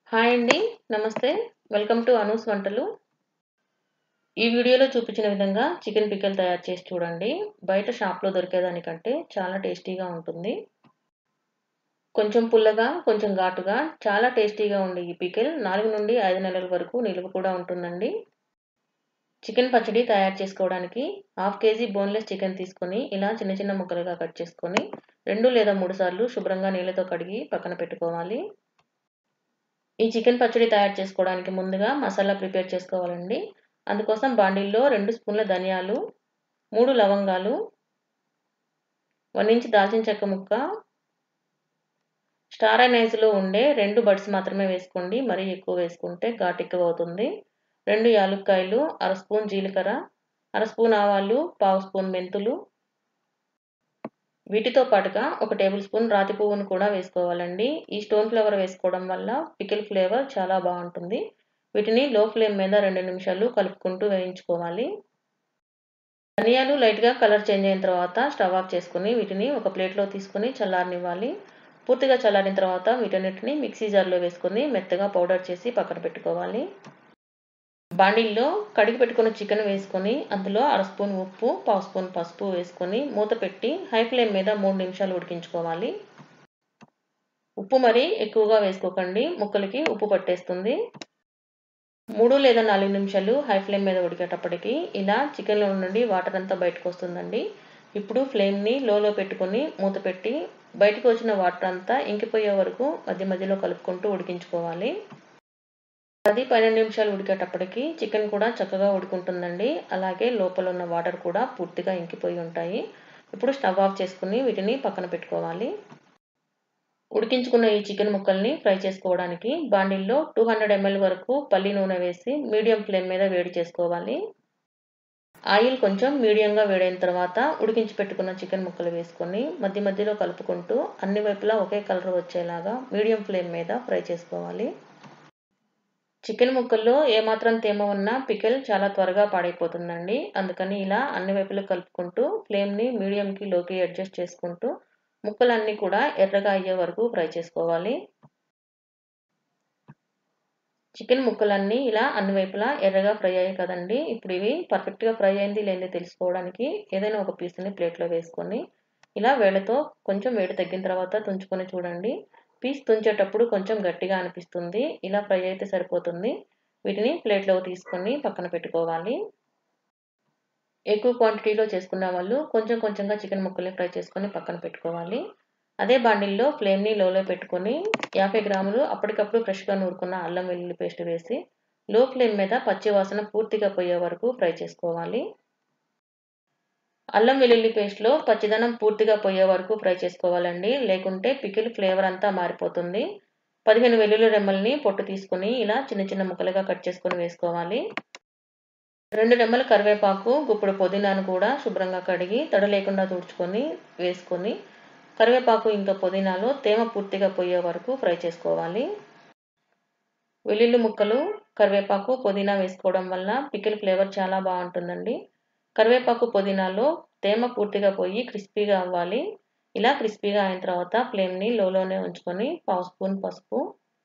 hi అండి నమస్తే welcome to Anu's వంటలు ఈ వీడియోలో చూపించిన విధంగా చికెన్ పిక్కల్ తయారు చేసి చూడండి బయట షాప్లో దొరికేదానికంటే చాలా టేస్టీగా ఉంటుంది కొంచెం పుల్లగా కొంచెం ఘాటుగా చాలా టేస్టీగా ఉండే ఈ పికిల్ నాలుగు నుండి ఐదు నెలల వరకు నిలువ కూడా ఉంటుందండి చికెన్ పచ్చడి తయారు చేసుకోవడానికి హాఫ్ కేజీ బోన్లెస్ చికెన్ తీసుకొని ఇలా చిన్న చిన్న ముక్కలుగా కట్ చేసుకొని రెండు లేదా మూడు సార్లు శుభ్రంగా నీళ్ళతో కడిగి పక్కన పెట్టుకోవాలి ఈ చికెన్ పచ్చడి తయారు చేసుకోవడానికి ముందుగా మసాలా ప్రిపేర్ చేసుకోవాలండి అందుకోసం బాండిల్లో రెండు స్పూన్ల ధనియాలు మూడు లవంగాలు వన్ ఇంచ్ దాల్చిన చెక్క ముక్క స్టార్ అనైజ్లో ఉండే రెండు బడ్స్ మాత్రమే వేసుకోండి మరీ ఎక్కువ వేసుకుంటే ఘాట్ ఎక్కువ అవుతుంది రెండు యాలుక్కాయలు అర స్పూన్ జీలకర్ర అర స్పూన్ ఆవాలు పావు స్పూన్ మెంతులు వీటితో పాటుగా ఒక టేబుల్ స్పూన్ రాతి పువ్వును కూడా వేసుకోవాలండి ఈ స్టోన్ ఫ్లేవర్ వేసుకోవడం వల్ల పికిల్ ఫ్లేవర్ చాలా బాగుంటుంది వీటిని లో ఫ్లేమ్ మీద రెండు నిమిషాలు కలుపుకుంటూ వేయించుకోవాలి ధనియాలు లైట్గా కలర్ చేంజ్ అయిన తర్వాత స్టవ్ ఆఫ్ చేసుకుని వీటిని ఒక ప్లేట్లో తీసుకుని చల్లారనివ్వాలి పూర్తిగా చల్లారిన తర్వాత వీటన్నిటిని మిక్సీ జార్లో వేసుకొని మెత్తగా పౌడర్ చేసి పక్కన పెట్టుకోవాలి బాండిల్లో కడిగి పెట్టుకున్న చికెన్ వేసుకొని అందులో అర స్పూన్ ఉప్పు పావు స్పూన్ పసుపు వేసుకొని మూత పెట్టి హై ఫ్లేమ్ మీద మూడు నిమిషాలు ఉడికించుకోవాలి ఉప్పు మరీ ఎక్కువగా వేసుకోకండి ముక్కలకి ఉప్పు పట్టేస్తుంది మూడు లేదా నాలుగు నిమిషాలు హై ఫ్లేమ్ మీద ఉడికేటప్పటికి ఇలా చికెన్లో నుండి వాటర్ అంతా బయటకు వస్తుందండి ఇప్పుడు ఫ్లేమ్ని లోలో పెట్టుకొని మూత పెట్టి బయటకు వచ్చిన వాటర్ అంతా ఇంకిపోయే వరకు మధ్య మధ్యలో కలుపుకుంటూ ఉడికించుకోవాలి పది పన్నెండు నిమిషాలు ఉడికేటప్పటికి చికెన్ కూడా చక్కగా ఉడుకుంటుందండి అలాగే లోపల ఉన్న వాటర్ కూడా పూర్తిగా ఇంకిపోయి ఉంటాయి ఇప్పుడు స్టవ్ ఆఫ్ చేసుకుని వీటిని పక్కన పెట్టుకోవాలి ఉడికించుకున్న ఈ చికెన్ ముక్కల్ని ఫ్రై చేసుకోవడానికి బాండిల్లో టూ హండ్రెడ్ ఎంఎల్ వరకు పల్లి నూనె వేసి మీడియం ఫ్లేమ్ మీద వేడి చేసుకోవాలి ఆయిల్ కొంచెం మీడియంగా వేడైన తర్వాత ఉడికించి పెట్టుకున్న చికెన్ ముక్కలు వేసుకొని మధ్య మధ్యలో కలుపుకుంటూ అన్ని వైపులా ఒకే కలర్ వచ్చేలాగా మీడియం ఫ్లేమ్ మీద ఫ్రై చేసుకోవాలి చికెన్ ముక్కల్లో ఏమాత్రం తేమ ఉన్నా పికిల్ చాలా త్వరగా పాడైపోతుందండి అందుకని ఇలా అన్ని వైపులు కలుపుకుంటూ ఫ్లేమ్ని మీడియంకి లోకి అడ్జస్ట్ చేసుకుంటూ ముక్కలన్నీ కూడా ఎర్రగా అయ్యే వరకు ఫ్రై చేసుకోవాలి చికెన్ ముక్కలన్నీ ఇలా అన్ని వైపులా ఎర్రగా ఫ్రై అయ్యాయి కదండి ఇప్పుడు ఇవి పర్ఫెక్ట్గా ఫ్రై అయింది లేదో తెలుసుకోవడానికి ఏదైనా ఒక పీస్ని ప్లేట్లో వేసుకొని ఇలా వేళ్ళతో కొంచెం వేడి తగ్గిన తర్వాత తుంచుకొని చూడండి పీస్ తుంచేటప్పుడు కొంచెం గట్టిగా అనిపిస్తుంది ఇలా ఫ్రై అయితే సరిపోతుంది వీటిని ప్లేట్లో తీసుకొని పక్కన పెట్టుకోవాలి ఎక్కువ క్వాంటిటీలో చేసుకున్న వాళ్ళు కొంచెం కొంచెంగా చికెన్ ముక్కల్ని ఫ్రై చేసుకొని పక్కన పెట్టుకోవాలి అదే బాండిల్లో ఫ్లేమ్ని లోలో పెట్టుకొని యాభై గ్రాములు అప్పటికప్పుడు ఫ్రెష్గా నూరుకున్న అల్లం వెల్లుల్లి పేస్ట్ వేసి లో ఫ్లేమ్ మీద పచ్చి వాసన పూర్తిగా పోయే వరకు ఫ్రై చేసుకోవాలి అల్లం వెల్లుల్లి పేస్ట్లో పచ్చిదనం పూర్తిగా పోయే వరకు ఫ్రై చేసుకోవాలండి లేకుంటే పికిల్ ఫ్లేవర్ అంతా మారిపోతుంది పదిహేను వెల్లుల్లి రెమ్మల్ని పొట్టు తీసుకొని ఇలా చిన్న చిన్న ముక్కలుగా కట్ చేసుకొని వేసుకోవాలి రెండు రెమ్మల కరివేపాకు గుప్పుడు పుదీనాను కూడా శుభ్రంగా కడిగి తడ లేకుండా తుడుచుకొని వేసుకొని కరివేపాకు ఇంకా పుదీనాలో తేమ పూర్తిగా పోయే వరకు ఫ్రై చేసుకోవాలి వెల్లుల్లి ముక్కలు కరివేపాకు పుదీనా వేసుకోవడం వల్ల పికిల్ ఫ్లేవర్ చాలా బాగుంటుందండి కరివేపాకు పుదీనాలో తేమ పూర్తిగా పోయి క్రిస్పీగా అవ్వాలి ఇలా క్రిస్పీగా అయిన తర్వాత ఫ్లేమ్ని లోలోనే ఉంచుకొని పావు స్పూన్ పసుపు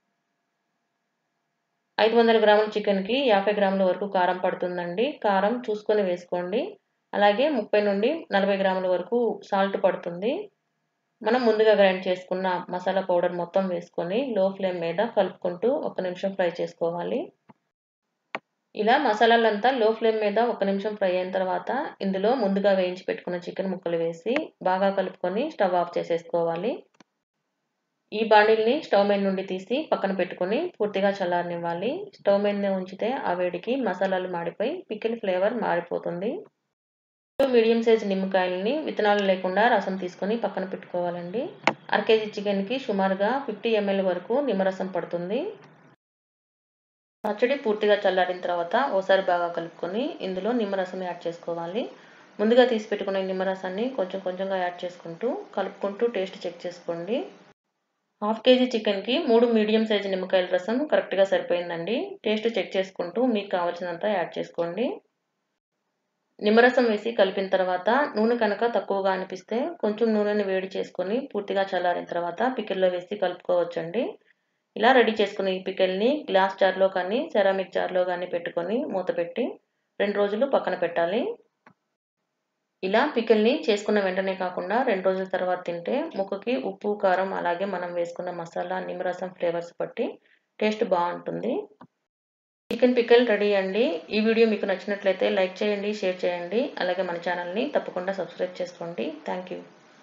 ఐదు వందల గ్రాముల చికెన్కి యాభై గ్రాముల వరకు కారం పడుతుందండి కారం చూసుకొని వేసుకోండి అలాగే ముప్పై నుండి నలభై గ్రాముల వరకు సాల్ట్ పడుతుంది మనం ముందుగా గ్రైండ్ చేసుకున్న మసాలా పౌడర్ మొత్తం వేసుకొని లో ఫ్లేమ్ మీద కలుపుకుంటూ ఒక నిమిషం ఫ్రై చేసుకోవాలి ఇలా మసాలాలంతా లో ఫ్లేమ్ మీద ఒక నిమిషం ఫ్రై అయిన తర్వాత ఇందులో ముందుగా వేయించి పెట్టుకున్న చికెన్ ముక్కలు వేసి బాగా కలుపుకొని స్టవ్ ఆఫ్ చేసేసుకోవాలి ఈ బాండిల్ని స్టవ్ మీద నుండి తీసి పక్కన పెట్టుకొని పూర్తిగా చల్లారనివ్వాలి స్టవ్ మీదనే ఉంచితే ఆ వేడికి మసాలాలు మాడిపోయి పికిల్ ఫ్లేవర్ మారిపోతుంది మీడియం సైజ్ నిమ్మకాయలని విత్తనాలు లేకుండా రసం తీసుకొని పక్కన పెట్టుకోవాలండి అర కేజీ చికెన్కి సుమారుగా ఫిఫ్టీ ఎంఎల్ వరకు నిమ్మరసం పడుతుంది పచ్చడి పూర్తిగా చల్లారిన తర్వాత ఓసారి బాగా కలుపుకొని ఇందులో నిమ్మరసం యాడ్ చేసుకోవాలి ముందుగా తీసి పెట్టుకున్న నిమ్మరసాన్ని కొంచెం కొంచెంగా యాడ్ చేసుకుంటూ కలుపుకుంటూ టేస్ట్ చెక్ చేసుకోండి హాఫ్ కేజీ చికెన్కి మూడు మీడియం సైజు నిమ్మకాయల రసం కరెక్ట్గా సరిపోయిందండి టేస్ట్ చెక్ చేసుకుంటూ మీకు కావాల్సినంత యాడ్ చేసుకోండి నిమ్మరసం వేసి కలిపిన తర్వాత నూనె కనుక తక్కువగా అనిపిస్తే కొంచెం నూనెని వేడి చేసుకొని పూర్తిగా చల్లారిన తర్వాత పికిల్లో వేసి కలుపుకోవచ్చండి ఇలా రెడీ చేసుకున్న ఈ పికెల్ని గ్లాస్ జార్లో కానీ సెరామిక్ జార్లో కానీ పెట్టుకొని మూత పెట్టి రెండు రోజులు పక్కన పెట్టాలి ఇలా పికెల్ని చేసుకున్న వెంటనే కాకుండా రెండు రోజుల తర్వాత తింటే ముక్కకి ఉప్పు కారం అలాగే మనం వేసుకున్న మసాలా నిమ్మరసం ఫ్లేవర్స్ బట్టి టేస్ట్ బాగుంటుంది చికెన్ పికెల్ రెడీ అండి ఈ వీడియో మీకు నచ్చినట్లయితే లైక్ చేయండి షేర్ చేయండి అలాగే మన ఛానల్ని తప్పకుండా సబ్స్క్రైబ్ చేసుకోండి థ్యాంక్ యూ